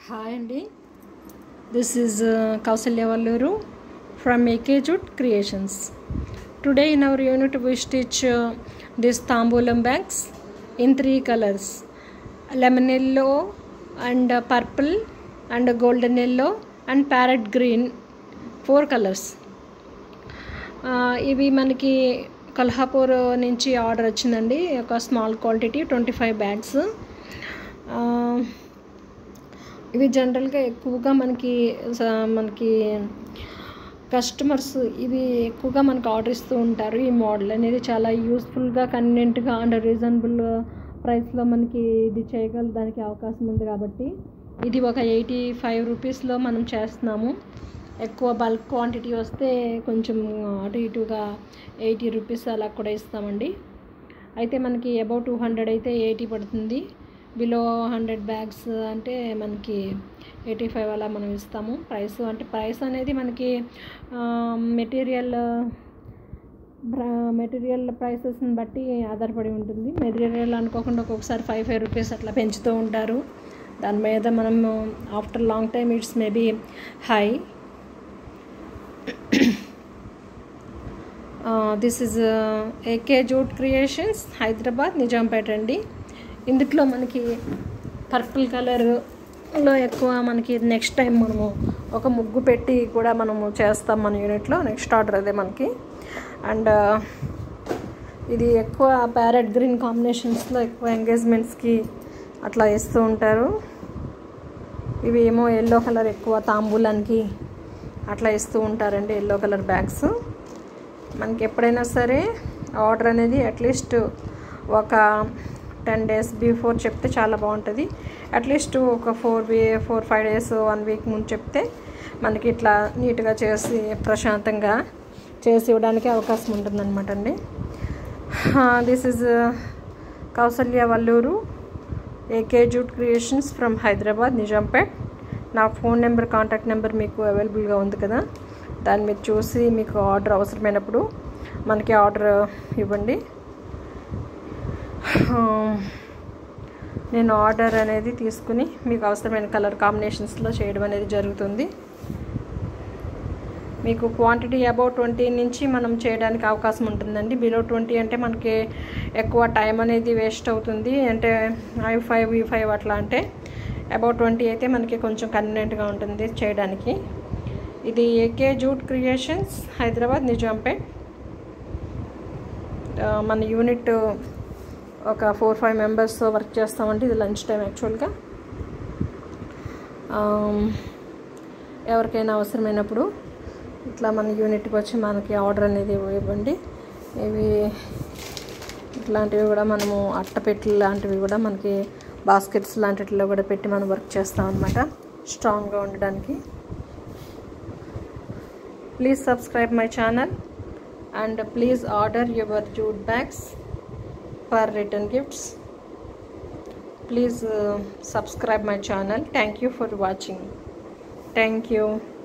hi అండి this is Kausalya Valluru from AK jute creations today in our unit we stitch this tambulam bags in three colours lemon yellow and purple and golden yellow and parrot green four colours ఇవి మనకి కొల్హాపూర్ నుంచి order వచ్చిందండి ఒక small quantity twenty five bags ఇవి జనరల్గా ఎక్కువగా మనకి స- మనకి కస్టమర్స్ ఇవి ఎక్కువగా మనకు ఆర్డర్ ఇస్తూ ఉంటారు ఈ మోడల్ అనేది చాలా యూస్ఫుల్గా కన్వీనియంట్గా అండ్ రీజనబుల్ ప్రైస్లో మనకి ఇది చేయగలడానికి అవకాశం ఉంది కాబట్టి ఇది ఒక ఎయిటీ ఫైవ్ రూపీస్లో మనం చేస్తున్నాము ఎక్కువ బల్క్ క్వాంటిటీ వస్తే కొంచెం అటు ఇటుగా ఎయిటీ రూపీస్ అలా కూడా ఇస్తామండి అయితే మనకి అబౌట్ టూ హండ్రెడ్ అయితే ఎయిటీ పడుతుంది బిలో హండ్రెడ్ బ్యాగ్స్ అంటే మనకి ఎయిటీ ఫైవ్ అలా మనం ఇస్తాము ప్రైస్ అంటే ప్రైస్ అనేది మనకి మెటీరియల్ మెటీరియల్ ప్రైసెస్ని బట్టి ఆధారపడి ఉంటుంది మెటీరియల్ అనుకోకుండా ఒక్కొక్కసారి ఫైవ్ ఫైవ్ రూపీస్ అట్లా పెంచుతూ ఉంటారు దాని మీద మనం after long time it's maybe high this is AK jute creations Hyderabad Nizampet అండి ఇందులో మనకి పర్పుల్ కలర్లో ఎక్కువ మనకి నెక్స్ట్ టైం మనము ఒక ముగ్గు పెట్టి కూడా మనము చేస్తాం మన యూనిట్లో నెక్స్ట్ ఆర్డర్ అదే మనకి అండ్ ఇది ఎక్కువ ప్యారెట్ గ్రీన్ కాంబినేషన్స్లో ఎక్కువ ఎంగేజ్మెంట్స్కి అట్లా ఇస్తూ ఉంటారు ఇవి ఏమో ఎల్లో కలర్ ఎక్కువ తాంబూలానికి అట్లా ఇస్తూ ఉంటారండి ఎల్లో కలర్ బ్యాగ్స్ మనకి ఎప్పుడైనా సరే ఆర్డర్ అనేది అట్లీస్ట్ ఒక టెన్ డేస్ బిఫోర్ చెప్తే చాలా బాగుంటుంది అట్లీస్ట్ ఒక four we four five days one week ముందు చెప్తే మనకి ఇట్లా నీట్గా చేసి ప్రశాంతంగా చేసి ఇవ్వడానికి అవకాశం ఉంటుందన్నమాట అండి this is Kausalya Valluru AK jute creations from Hyderabad Nizampet నా ఫోన్ నెంబర్ కాంటాక్ట్ నెంబర్ మీకు అవైలబుల్గా ఉంది కదా దాన్ని మీరు చూసి మీకు ఆర్డర్ అవసరమైనప్పుడు మనకి ఆర్డర్ ఇవ్వండి నేను ఆర్డర్ అనేది తీసుకుని మీకు అవసరమైన కలర్ కాంబినేషన్స్లో చేయడం అనేది జరుగుతుంది మీకు క్వాంటిటీ అబౌట్ ట్వంటీ నుంచి మనం చేయడానికి అవకాశం ఉంటుందండి బిలో ట్వంటీ అంటే మనకి ఎక్కువ టైం అనేది వేస్ట్ అవుతుంది అంటే ఐ ఫైవ్ ఈ ఫైవ్ అట్లా అంటే అబౌట్ ట్వంటీ అయితే మనకి కొంచెం కన్వీనియంట్గా ఉంటుంది చేయడానికి ఇది AK jute creations Hyderabad Nizampet ఆ, మన యూనిట్ ఒక ఫోర్ ఫైవ్ మెంబర్స్ వర్క్ చేస్తామంటే ఇది లంచ్ టైం యాక్చువల్గా ఎవరికైనా అవసరమైనప్పుడు ఇట్లా మన యూనిట్కి వచ్చి మనకి ఆర్డర్ అనేది ఇవ్వండి ఇవి ఇట్లాంటివి కూడా మనము అట్టపెట్టి లాంటివి కూడా మనకి బాస్కెట్స్ లాంటిలో కూడా పెట్టి మనం వర్క్ చేస్తాం అనమాట స్ట్రాంగ్గా ఉండడానికి please subscribe my channel and please order your jute bags for return gifts please subscribe my channel thank you for watching thank you